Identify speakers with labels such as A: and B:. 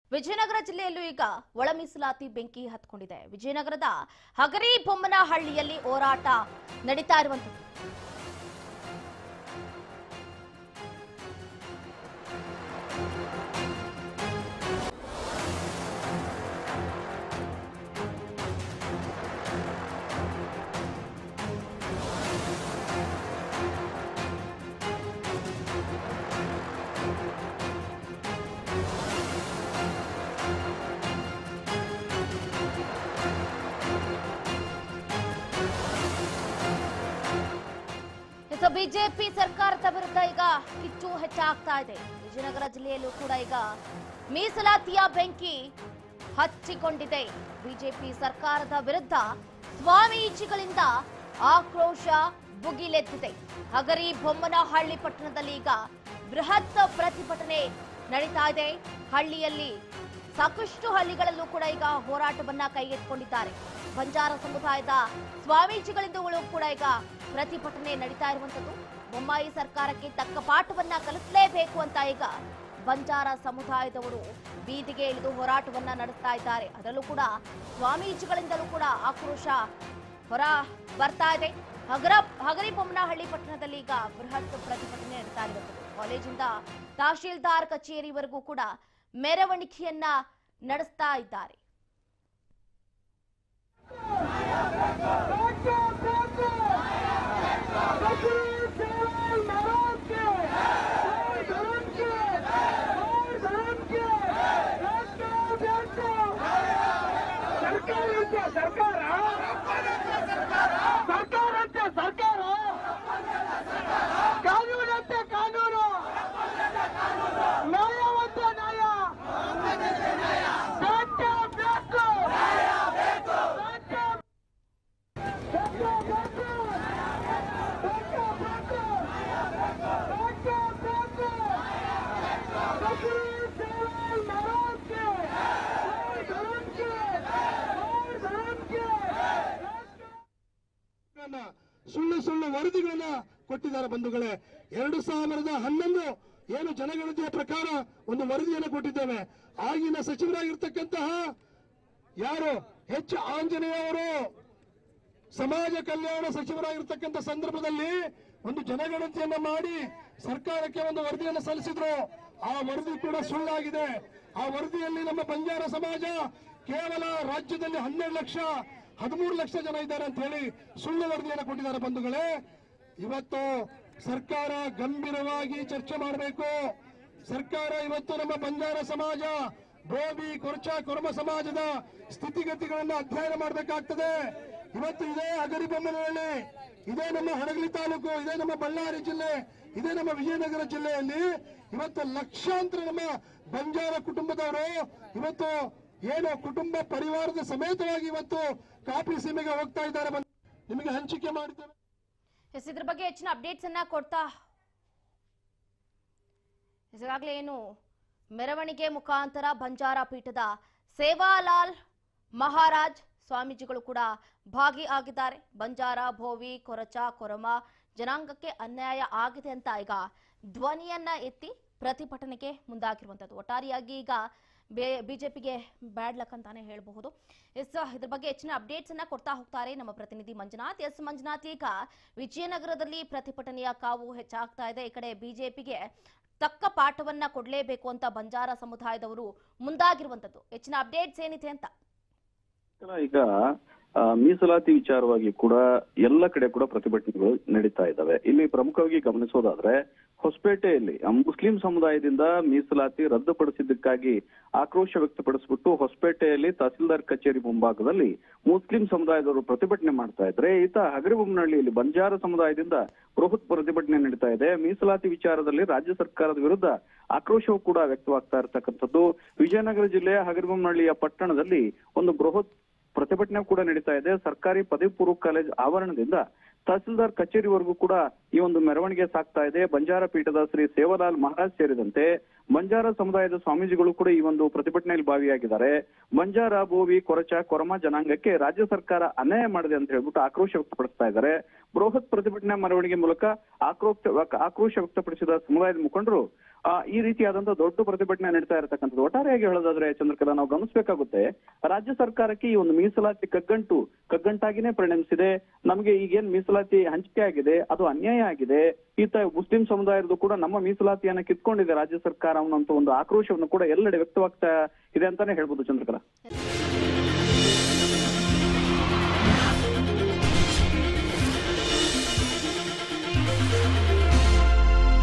A: ವಿಜಯನಗರ ಜಿಲ್ಲೆಯಲ್ಲೂ ಈಗ ಒಳ ಮೀಸಲಾತಿ ಬೆಂಕಿ ಹತ್ಕೊಂಡಿದೆ ವಿಜಯನಗರದ ಹಗರಿ ಬೊಮ್ಮನಹಳ್ಳಿಯಲ್ಲಿ ಹೋರಾಟ ನಡೀತಾ ಇರುವಂತದ್ದು ಇನ್ನು ಬಿಜೆಪಿ ಸರ್ಕಾರದ ವಿರುದ್ಧ ಈಗ ಕಿಚ್ಚು ಹೆಚ್ಚಾಗ್ತಾ ಇದೆ ವಿಜಯನಗರ ಜಿಲ್ಲೆಯಲ್ಲೂ ಕೂಡ ಈಗ ಮೀಸಲಾತಿಯ ಬೆಂಕಿ ಹಚ್ಚಿಕೊಂಡಿದೆ ಬಿಜೆಪಿ ಸರ್ಕಾರದ ವಿರುದ್ಧ ಸ್ವಾಮೀಜಿಗಳಿಂದ ಆಕ್ರೋಶ ಭುಗಿಲೆದ್ದಿದೆ ಹಗರಿ ಬೊಮ್ಮನಹಳ್ಳಿ ಪಟ್ಟಣದಲ್ಲಿ ಈಗ ಬೃಹತ್ ಪ್ರತಿಭಟನೆ ನಡೀತಾ ಇದೆ ಹಳ್ಳಿಯಲ್ಲಿ ಸಾಕಷ್ಟು ಹಳ್ಳಿಗಳಲ್ಲೂ ಕೂಡ ಈಗ ಹೋರಾಟವನ್ನ ಕೈಗೆತ್ತಿಕೊಂಡಿದ್ದಾರೆ ಬಂಜಾರ ಸಮುದಾಯದ ಸ್ವಾಮೀಜಿಗಳಿಂದಗಳು ಕೂಡ ಈಗ ಪ್ರತಿಭಟನೆ ನಡೀತಾ ಇರುವಂತದ್ದು ಬೊಮ್ಮಾಯಿ ಸರ್ಕಾರಕ್ಕೆ ತಕ್ಕ ಪಾಠವನ್ನ ಕಲಿಸಲೇಬೇಕು ಅಂತ ಈಗ ಬಂಜಾರ ಸಮುದಾಯದವರು ಬೀದಿಗೆ ಇಳಿದು ಹೋರಾಟವನ್ನ ನಡೆಸ್ತಾ ಇದ್ದಾರೆ ಅದರಲ್ಲೂ ಕೂಡ ಸ್ವಾಮೀಜಿಗಳಿಂದಲೂ ಕೂಡ ಆಕ್ರೋಶ ಹೊರ ಬರ್ತಾ ಇದೆ ಹಗರ ಹಗರಿ ಬೊಮ್ಮನಹಳ್ಳಿ ಪಟ್ಟಣದಲ್ಲಿ ಈಗ ಬೃಹತ್ ಪ್ರತಿಭಟನೆ ನಡೀತಾ ಇರುವಂತದ್ದು ಕಾಲೇಜಿಂದ ತಹಶೀಲ್ದಾರ್ ಕಚೇರಿವರೆಗೂ ಕೂಡ ಮೆರವಣಿಗೆಯನ್ನ ನಡೆಸ್ತಾ ಇದ್ದಾರೆ
B: ಸರ್ಕಾರ ಸರ್ಕಾರಂತೆ ಸರ್ಕಾರ ಕಾನೂನಂತೆ ಕಾನೂನು ನ್ಯಾಯವಂತೆ ನ್ಯಾಯ ಸತ್ಯ ಬೇಕು ಸತ್ಯ
C: ಗಳನ್ನ, ಸುಳ್ಳು ಸುಳ್ಳು ವರದಿಗಳನ್ನ ಕೊಟ್ಟಿದ್ದಾರೆ ಬಂಧುಗಳೇ ಎರಡು ಸಾವಿರದ ಹನ್ನೊಂದು ಏನು ಜನಗಣತಿಯ ಪ್ರಕಾರ ಒಂದು ವರದಿಯನ್ನು ಕೊಟ್ಟಿದ್ದೇವೆ ಆಗಿನ ಸಚಿವರಾಗಿರ್ತಕ್ಕಂತಹ ಯಾರು ಎಚ್ ಆಂಜನೇಯ ಅವರು ಸಮಾಜ ಕಲ್ಯಾಣ ಸಚಿವರಾಗಿರ್ತಕ್ಕಂಥ ಸಂದರ್ಭದಲ್ಲಿ ಒಂದು ಜನಗಣತಿಯನ್ನ ಮಾಡಿ ಸರ್ಕಾರಕ್ಕೆ ಒಂದು ವರದಿಯನ್ನು ಸಲ್ಲಿಸಿದ್ರು ಆ ವರದಿ ಕೂಡ ಸುಳ್ಳಾಗಿದೆ ಆ ವರದಿಯಲ್ಲಿ ನಮ್ಮ ಬಂಜಾರ ಸಮಾಜ ಕೇವಲ ರಾಜ್ಯದಲ್ಲಿ ಹನ್ನೆರಡು ಲಕ್ಷ ಹದಿಮೂರು ಲಕ್ಷ ಜನ ಇದ್ದಾರೆ ಅಂತ ಹೇಳಿ ಸುಳ್ಳು ವರದಿಯನ್ನು ಕೊಟ್ಟಿದ್ದಾರೆ ಬಂಧುಗಳೇ ಇವತ್ತು ಸರ್ಕಾರ ಗಂಭೀರವಾಗಿ ಚರ್ಚೆ ಮಾಡಬೇಕು ಸರ್ಕಾರ ಇವತ್ತು ನಮ್ಮ ಬಂಜಾರ ಸಮಾಜ ಬೋಬಿ ಕೊರ್ಚ ಕೊರಮ ಸಮಾಜದ ಸ್ಥಿತಿಗತಿಗಳನ್ನ ಅಧ್ಯಯನ ಮಾಡಬೇಕಾಗ್ತದೆ ಇವತ್ತು ಇದೇ ಹಗರಿಬೊಮ್ಮನಹಳ್ಳಿ ಇದೇ ನಮ್ಮ ಹಡಗಲಿ ತಾಲೂಕು ಇದೇ ನಮ್ಮ ಬಳ್ಳಾರಿ ಜಿಲ್ಲೆ ಇದೇ ನಮ್ಮ ವಿಜಯನಗರ ಜಿಲ್ಲೆಯಲ್ಲಿ ಇವತ್ತು ಲಕ್ಷಾಂತರ ನಮ್ಮ ಬಂಜಾರ ಕುಟುಂಬದವರು ಇವತ್ತು ಏನು ಕುಟುಂಬ ಪರಿವಾರದ ಸಮೇತವಾಗಿ ಇವತ್ತು ಕಾಪಿ ಸೀಮೆಗೆ ಹೋಗ್ತಾ ಇದ್ದಾರೆ ಬಂದ್- ನಿಮಗೆ ಹಂಚಿಕೆ ಮಾಡಿದ್ದೇವೆ
A: ಎಸ್ ಇದ್ರ ಬಗ್ಗೆ ಹೆಚ್ಚಿನ ಅಪ್ಡೇಟ್ಸ್ ಅನ್ನ ಕೊಡ್ತಾ ಎಸ್, ಈಗಾಗಲೇ ಏನು ಮೆರವಣಿಗೆ ಮುಖಾಂತರ ಬಂಜಾರ ಪೀಠದ ಸೇವಾಲಾಲ್ ಮಹಾರಾಜ್ ಸ್ವಾಮೀಜಿಗಳು ಕೂಡ ಭಾಗಿಯಾಗಿದ್ದಾರೆ ಬಂಜಾರ ಭೋವಿ ಕೊರಚ ಕೊರಮ ಜನಾಂಗಕ್ಕೆ ಅನ್ಯಾಯ ಆಗಿದೆ ಅಂತ ಈಗ ಧ್ವನಿಯನ್ನ ಎತ್ತಿ ಪ್ರತಿಭಟನೆಗೆ ಮುಂದಾಗಿರುವಂತದ್ದು ಒಟ್ಟಾರೆಯಾಗಿ ಈಗ ಬಿಜೆಪಿಗೆ ಬ್ಯಾಡ್ ಲಕ್ ಅಂತಾನೆ ಹೇಳಬಹುದು ಎಸ್ ಇದ್ರ ಬಗ್ಗೆ ಹೆಚ್ಚಿನ ಅಪ್ಡೇಟ್ಸ್ ಅನ್ನ ಕೊಡ್ತಾ ಹೋಗ್ತಾರೆ ನಮ್ಮ ಪ್ರತಿನಿಧಿ ಮಂಜುನಾಥ್ ಎಸ್ ಮಂಜುನಾಥ್ ಈಗ ವಿಜಯನಗರದಲ್ಲಿ ಪ್ರತಿಭಟನೆಯ ಕಾವು ಹೆಚ್ಚಾಗ್ತಾ ಇದೆ ಈ ಕಡೆ ಬಿಜೆಪಿಗೆ ತಕ್ಕ ಪಾಠವನ್ನ ಕೊಡ್ಲೇಬೇಕು ಅಂತ ಬಂಜಾರ ಸಮುದಾಯದವರು ಮುಂದಾಗಿರುವಂತದ್ದು ಹೆಚ್ಚಿನ ಅಪ್ಡೇಟ್ಸ್ ಏನಿದೆ ಅಂತ
D: ಈಗ ಆ, ಮೀಸಲಾತಿ ವಿಚಾರವಾಗಿ ಕೂಡ ಎಲ್ಲ ಕಡೆ ಕೂಡ ಪ್ರತಿಭಟನೆಗಳು ನಡೀತಾ ಇದ್ದಾವೆ ಇಲ್ಲಿ ಪ್ರಮುಖವಾಗಿ ಗಮನಿಸೋದಾದ್ರೆ ಹೊಸಪೇಟೆಯಲ್ಲಿ ಆ, ಮುಸ್ಲಿಂ ಸಮುದಾಯದಿಂದ ಮೀಸಲಾತಿ ರದ್ದುಪಡಿಸಿದ್ದಕ್ಕಾಗಿ ಆಕ್ರೋಶ ವ್ಯಕ್ತಪಡಿಸ್ಬಿಟ್ಟು ಹೊಸಪೇಟೆಯಲ್ಲಿ ತಹಸೀಲ್ದಾರ್ ಕಚೇರಿ ಮುಂಭಾಗದಲ್ಲಿ ಮುಸ್ಲಿಂ ಸಮುದಾಯದವರು ಪ್ರತಿಭಟನೆ ಮಾಡ್ತಾ ಇದ್ರೆ ಈತ ಹಗರಿಬೊಮ್ಮನಹಳ್ಳಿಯಲ್ಲಿ ಬಂಜಾರ ಸಮುದಾಯದಿಂದ ಬೃಹತ್ ಪ್ರತಿಭಟನೆ ನಡೀತಾ ಇದೆ ಮೀಸಲಾತಿ ವಿಚಾರದಲ್ಲಿ ರಾಜ್ಯ ಸರ್ಕಾರದ ವಿರುದ್ಧ ಆಕ್ರೋಶವೂ ಕೂಡ ವ್ಯಕ್ತವಾಗ್ತಾ ಇರತಕ್ಕಂಥದ್ದು ವಿಜಯನಗರ ಜಿಲ್ಲೆಯ ಹಗರಿಬೊಮ್ಮನಹಳ್ಳಿಯ ಪಟ್ಟಣದಲ್ಲಿ ಒಂದು ಬೃಹತ್ ಪ್ರತಿಭಟನೆ ಕೂಡ ನಡೀತಾ ಇದೆ ಸರ್ಕಾರಿ ಪದವಿ ಪೂರ್ವ ಕಾಲೇಜ್ ಆವರಣದಿಂದ ತಹಸೀಲ್ದಾರ್ ಕಚೇರಿವರೆಗೂ ಕೂಡ ಈ ಒಂದು ಮೆರವಣಿಗೆ ಸಾಗ್ತಾ ಇದೆ ಬಂಜಾರ ಪೀಠದ ಶ್ರೀ ಸೇವಲಾಲ್ ಮಹಾರಾಜ್ ಸೇರಿದಂತೆ ಬಂಜಾರ ಸಮುದಾಯದ ಸ್ವಾಮೀಜಿಗಳು ಕೂಡ ಈ ಒಂದು ಪ್ರತಿಭಟನೆಯಲ್ಲಿ ಭಾಗಿಯಾಗಿದ್ದಾರೆ ಬಂಜಾರ ಬೋವಿ ಕೊರಚ ಕೊರಮ ಜನಾಂಗಕ್ಕೆ ರಾಜ್ಯ ಸರ್ಕಾರ ಅನ್ಯಾಯ ಮಾಡಿದೆ ಅಂತ ಹೇಳ್ಬಿಟ್ಟು ಆಕ್ರೋಶ ವ್ಯಕ್ತಪಡಿಸ್ತಾ ಇದ್ದಾರೆ ಬೃಹತ್ ಪ್ರತಿಭಟನೆ ಮೆರವಣಿಗೆ ಮೂಲಕ ಆಕ್ರೋಶ ಆಕ್ರೋಶ ವ್ಯಕ್ತಪಡಿಸಿದ ಸಮುದಾಯದ ಮುಖಂಡರು ಆ, ಈ ರೀತಿಯಾದಂತಹ ದೊಡ್ಡ ಪ್ರತಿಭಟನೆ ನಡೀತಾ ಇರತಕ್ಕಂಥದ್ದು ಒಟ್ಟಾರೆಯಾಗಿ ಹೇಳೋದಾದ್ರೆ ಚಂದ್ರಕಲಾ ನಾವು ಗಮನಿಸಬೇಕಾಗುತ್ತೆ ರಾಜ್ಯ ಸರ್ಕಾರಕ್ಕೆ ಈ ಒಂದು ಮೀಸಲಾತಿ ಕಗ್ಗಂಟು ಕಗ್ಗಂಟಾಗಿನೇ ಪರಿಣಮಿಸಿದೆ ನಮಗೆ ಈಗೇನ್ ಮೀಸಲಾತಿ ಹಂಚಿಕೆ ಆಗಿದೆ ಅದು ಅನ್ಯಾಯ ಆಗಿದೆ ಈತ ಮುಸ್ಲಿಂ ಸಮುದಾಯದ್ದು ಕೂಡ ನಮ್ಮ ಮೀಸಲಾತಿಯನ್ನ ಕಿತ್ಕೊಂಡಿದೆ ರಾಜ್ಯ ಸರ್ಕಾರ ಅನ್ನೋಂಥ ಒಂದು ಆಕ್ರೋಶವನ್ನು ಕೂಡ ಎಲ್ಲೆಡೆ ವ್ಯಕ್ತವಾಗ್ತಾ ಇದೆ ಅಂತಾನೆ ಹೇಳ್ಬೋದು ಚಂದ್ರಕಲಾ